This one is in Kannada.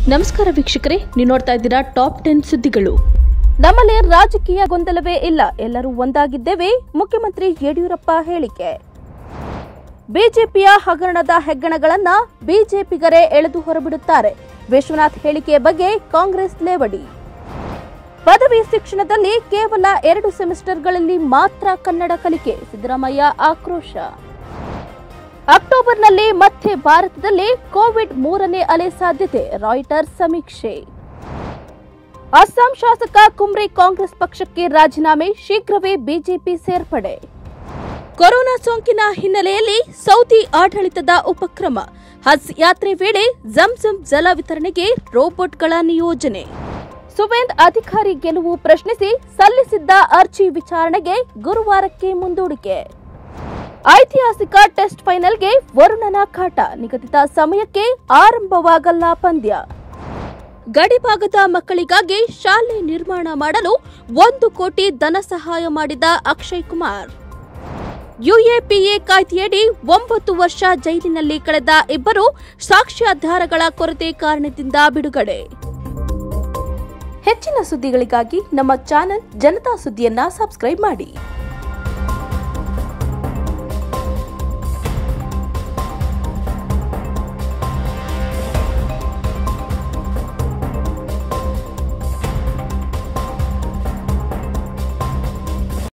ನಮಸ್ಕಾರ ವೀಕ್ಷಕರೇ ನೀವು ನೋಡ್ತಾ ಇದ್ದೀರಾ ಟಾಪ್ ಟೆನ್ ಸುದ್ದಿಗಳು ನಮ್ಮಲ್ಲಿ ರಾಜಕೀಯ ಗೊಂದಲವೇ ಇಲ್ಲ ಎಲ್ಲರೂ ಒಂದಾಗಿದ್ದೇವೆ ಮುಖ್ಯಮಂತ್ರಿ ಯಡಿಯೂರಪ್ಪ ಹೇಳಿಕೆ ಬಿಜೆಪಿಯ ಹಗರಣದ ಹೆಗ್ಗಣಗಳನ್ನ ಬಿಜೆಪಿಗರೇ ಎಳೆದು ಹೊರಬಿಡುತ್ತಾರೆ ವಿಶ್ವನಾಥ್ ಹೇಳಿಕೆಯ ಬಗ್ಗೆ ಕಾಂಗ್ರೆಸ್ ಲೇವಡಿ ಪದವಿ ಶಿಕ್ಷಣದಲ್ಲಿ ಕೇವಲ ಎರಡು ಸೆಮಿಸ್ಟರ್ಗಳಲ್ಲಿ ಮಾತ್ರ ಕನ್ನಡ ಕಲಿಕೆ ಸಿದ್ದರಾಮಯ್ಯ ಆಕ್ರೋಶ ಅಕ್ಟೋಬರ್ನಲ್ಲಿ ಮತ್ತೆ ಭಾರತದಲ್ಲಿ ಕೋವಿಡ್ ಮೂರನೇ ಅಲೆ ಸಾಧ್ಯತೆ ರಾಯ್ಟರ್ಸ್ ಸಮೀಕ್ಷೆ ಅಸ್ಸಾಂ ಶಾಸಕ ಕುಮ್ರಿ ಕಾಂಗ್ರೆಸ್ ಪಕ್ಷಕ್ಕೆ ರಾಜೀನಾಮೆ ಶೀಘ್ರವೇ ಬಿಜೆಪಿ ಸೇರ್ಪಡೆ ಕೊರೋನಾ ಸೋಂಕಿನ ಹಿನ್ನೆಲೆಯಲ್ಲಿ ಸೌದಿ ಆಡಳಿತದ ಉಪಕ್ರಮ ಹಜ್ ಯಾತ್ರೆ ವೇಳೆ ಜಂಜಂ ಜಲ ವಿತರಣೆಗೆ ರೋಬೋಟ್ಗಳ ನಿಯೋಜನೆ ಸುವೇಂದ್ ಅಧಿಕಾರಿ ಗೆಲುವು ಪ್ರಶ್ನಿಸಿ ಸಲ್ಲಿಸಿದ್ದ ಅರ್ಜಿ ವಿಚಾರಣೆಗೆ ಗುರುವಾರಕ್ಕೆ ಮುಂದೂಡಿಕೆ ಐತಿಹಾಸಿಕ ಟೆಸ್ಟ್ ಫೈನಲ್ಗೆ ವರುಣನ ಕಾಟ ನಿಗದಿತ ಸಮಯಕ್ಕೆ ಆರಂಭವಾಗಲ್ಲ ಪಂದ್ಯ ಗಡಿಭಾಗದ ಮಕ್ಕಳಿಗಾಗಿ ಶಾಲೆ ನಿರ್ಮಾಣ ಮಾಡಲು ಒಂದು ಕೋಟಿ ಧನ ಸಹಾಯ ಮಾಡಿದ ಅಕ್ಷಯ್ ಕುಮಾರ್ ಯುಎಪಿಎ ಕಾಯ್ದೆಯಡಿ ಒಂಬತ್ತು ವರ್ಷ ಜೈಲಿನಲ್ಲಿ ಕಳೆದ ಇಬ್ಬರು ಸಾಕ್ಷ್ಯಾಧಾರಗಳ ಕೊರತೆ ಕಾರಣದಿಂದ ಬಿಡುಗಡೆ ಹೆಚ್ಚಿನ ಸುದ್ದಿಗಳಿಗಾಗಿ ನಮ್ಮ ಚಾನೆಲ್ ಜನತಾ ಸುದ್ದಿಯನ್ನ ಸಬ್ಸ್ಕ್ರೈಬ್ ಮಾಡಿ